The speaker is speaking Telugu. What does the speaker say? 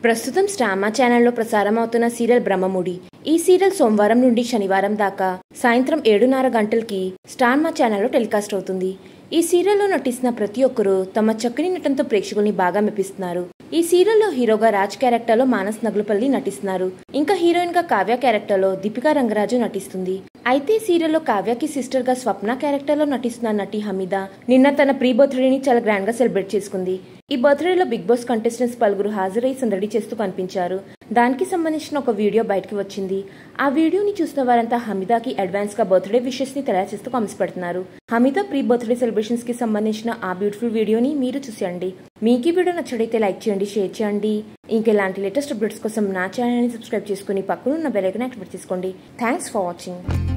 ప్రస్తుతం స్టామా ఛానల్లో ప్రసారం అవుతున్న సీరియల్ బ్రహ్మముడి ఈ సీరియల్ సోమవారం నుండి శనివారం దాకా సాయంత్రం ఏడున్నర గంటలకి స్టార్మా ఛానల్లో టెలికాస్ట్ అవుతుంది ఈ సీరియల్లో నటిస్తున్న ప్రతి ఒక్కరూ తమ చక్కని నటనతో ప్రేక్షకుల్ని బాగా మెప్పిస్తున్నారు ఈ సీరియల్లో హీరోగా రాజ్ క్యారెక్టర్లో మానస్ నగులపల్లి నటిస్తున్నారు ఇంకా హీరోయిన్ గా కావ్య క్యారెక్టర్లో దీపికా రంగరాజు నటిస్తుంది అయితే ఈ సీరియల్లో కావ్యకి సిస్టర్ గా స్వప్న క్యారెక్టర్లో నటిస్తున్న నటి హమీద నిన్న తన ప్రీ బర్త్డేని చాలా గ్రాండ్ గా సెలబ్రేట్ చేసుకుంది ఈ బర్త్డేలో బిగ్ బాస్ కంటెస్టెంట్స్ పలువురు హాజరై సందడి చేస్తూ కనిపించారు దానికి సంబంధించిన ఒక వీడియో బయటకు వచ్చింది ఆ వీడియోని చూసిన వారంతా హమీదాకి అడ్వాన్స్ గా బర్త్డే విషెస్ ని తయారు చేస్తూ కామెంట్స్ పెడుతున్నారు హమీదా ప్రీ బర్త్డే సెలబ్రేషన్స్ కి సంబంధించిన ఆ బ్యూటిఫుల్ వీడియోని మీరు చూసేయండి మీకు ఈ వీడియో నచ్చడైతే లైక్ చేయండి షేర్ చేయండి ఇంకెలాంటి లేటెస్ట్ అప్డేట్స్ కోసం నా ఛానల్ని సబ్స్క్రైబ్ చేసుకుని పక్కనున్న బెల్ ఐకాన్ యాక్టివేట్ చేసుకోండి థ్యాంక్స్ ఫర్ వాచింగ్